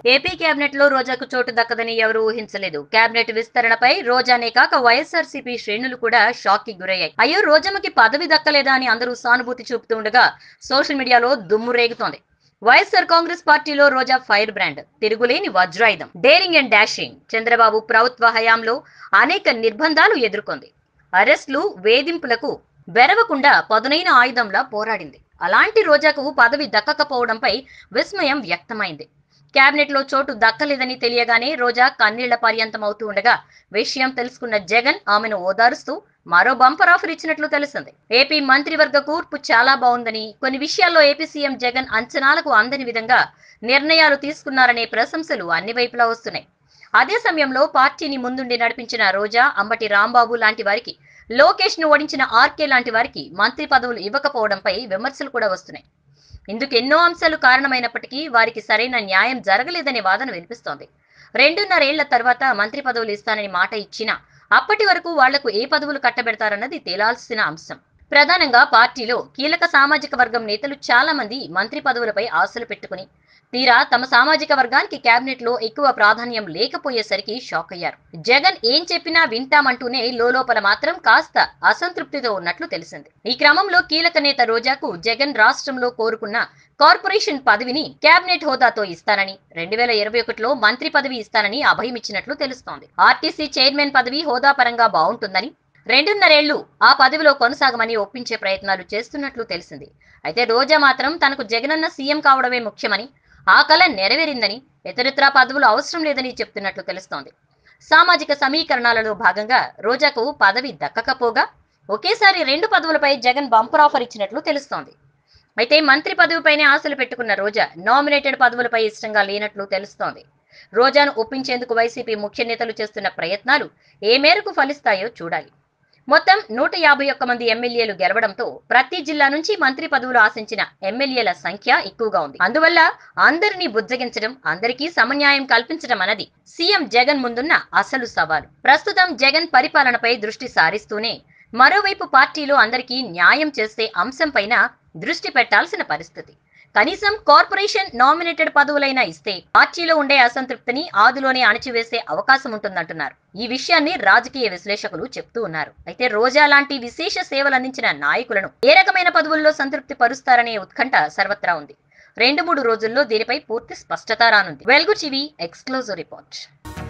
AP cabinet లో రోజాకు చోటు దక్కదని ఎవరు ఊహించలేదు కేబినెట్ విస్తరణపై రోజానే కాక వైఎస్ఆర్సీపీ శ్రేణులు కూడా షాక్ కి గురయ్యాయి అయ్యో రోజమ్మకి పదవి దక్కలేదా అని అందరూ సానుభూతి చూపుతూ ఉండగా సోషల్ మీడియాలో దుమ్ము రేగుతోంది వైఎస్ఆర్ కాంగ్రెస్ పార్టీలో రోజా ఫైర్ బ్రాండ్ తిరుగులేని వజ్రాయుధం డేరింగ్ అండ్ డాషింగ్ చంద్రబాబు ప్రభుత్వ హయాంలో అనేక నిర్బంధాలు ఎదుర్కొంది అరెస్టులు వేధింపులకు బెరవకుండా పదునైన ఆయుధంలా పోరాడింది అలాంటి రోజాకు పదవి దక్కకపోవడంపై విస్మయం వ్యక్తమైంది కేబినెట్ లో చోటు దక్కలేదని తెలియగానే రోజా కన్నీళ్ల పర్యంతం అవుతూ ఉండగా విషయం తెలుసుకున్న జగన్ ఆమెను ఓదారుస్తూ మరో బంపర్ ఆఫర్ ఇచ్చినట్లు తెలిసింది ఏపీ మంత్రివర్గ కూర్పు చాలా బాగుందని కొన్ని విషయాల్లో ఏపీ సీఎం జగన్ అంచనాలకు అందని విధంగా నిర్ణయాలు తీసుకున్నారనే ప్రశంసలు అన్ని వైపులా వస్తున్నాయి అదే సమయంలో పార్టీని ముందుండి నడిపించిన రోజా అంబటి రాంబాబు లాంటి వారికి లోకేష్ ను ఓడించిన ఆర్కే లాంటి వారికి మంత్రి పదవులు ఇవ్వకపోవడంపై విమర్శలు కూడా వస్తున్నాయి ఇందుకు ఎన్నో అంశాలు కారణమైనప్పటికీ వారికి సరైన న్యాయం జరగలేదనే వాదన వినిపిస్తోంది రెండున్నరేళ్ల తర్వాత మంత్రి పదవులు ఇస్తానని మాట ఇచ్చినా అప్పటి వరకు వాళ్లకు ఏ పదవులు కట్టబెడతారన్నది తేలాల్సిన అంశం ప్రధానంగా పార్టీలో కీలక సామాజిక వర్గం నేతలు చాలా మంది మంత్రి పదవులపై ఆశలు పెట్టుకుని తీరా తమ సామాజిక వర్గానికి కేబినెట్ లో ఎక్కువ ప్రాధాన్యం లేకపోయేసరికి షాక్ అయ్యారు జగన్ ఏం చెప్పినా వింటామంటూనే లోపల మాత్రం కాస్త అసంతృప్తితో ఉన్నట్లు తెలిసింది ఈ క్రమంలో కీలక నేత రోజాకు జగన్ రాష్ట్రంలో కోరుకున్న కార్పొరేషన్ పదవిని కేబినెట్ హోదాతో ఇస్తానని రెండు వేల ఇరవై ఒకటిలో మంత్రి పదవి ఇస్తానని అభయమిచ్చినట్లు తెలుస్తోంది ఆర్టీసీ చైర్మన్ పదవి హోదా పరంగా బాగుంటుందని రెండున్నరేళ్లు ఆ పదవిలో కొనసాగమని ఒప్పించే ప్రయత్నాలు చేస్తున్నట్లు తెలిసింది అయితే రోజా మాత్రం తనకు జగనన్న సీఎం కావడమే ముఖ్యమని ఆ కళ నెరవేరిందని ఇతరితర పదవులు అవసరం లేదని చెప్తున్నట్లు తెలుస్తోంది సామాజిక సమీకరణాలలో భాగంగా రోజాకు పదవి దక్కకపోగా ఒకేసారి రెండు పదవులపై జగన్ బంపర్ ఆఫర్ ఇచ్చినట్లు తెలుస్తోంది అయితే మంత్రి పదవిపైనే ఆశలు పెట్టుకున్న రోజా నామినేటెడ్ పదవులపై ఇష్టంగా లేనట్లు తెలుస్తోంది రోజాను ఒప్పించేందుకు వైసీపీ ముఖ్య నేతలు చేస్తున్న ప్రయత్నాలు ఏ మేరకు ఫలిస్తాయో చూడాలి మొత్తం నూట యాభై ఒక్క మంది ఎమ్మెల్యేలు గెలవడంతో ప్రతి జిల్లా నుంచి మంత్రి పదవులు ఆశించిన ఎమ్మెల్యేల సంఖ్య ఎక్కువగా ఉంది అందువల్ల అందరినీ బుజ్జగించడం అందరికీ సమన్యాయం కల్పించడం అన్నది సీఎం జగన్ ముందున్న అసలు సవాలు ప్రస్తుతం జగన్ పరిపాలనపై దృష్టి సారిస్తూనే మరోవైపు పార్టీలో అందరికీ న్యాయం చేసే అంశంపైన దృష్టి పెట్టాల్సిన పరిస్థితి కనీసం కార్పొరేషన్ నామినేటెడ్ పదవులైనా ఇస్తే పార్టీలో ఉండే అసంతృప్తిని ఆదిలోనే అణచివేసే అవకాశం ఉంటుందంటున్నారు ఈ విషయాన్ని రాజకీయ విశ్లేషకులు చెప్తూ ఉన్నారు అయితే రోజా లాంటి విశేష సేవలు అందించిన నాయకులను ఏ రకమైన పదవుల్లో సంతృప్తి పరుస్తారనే ఉత్కంఠ సర్వత్రా ఉంది రెండు మూడు రోజుల్లో దీనిపై పూర్తి స్పష్టత రానుంది వెల్గు టీవీ ఎక్స్క్లూజివ్ రిపోర్ట్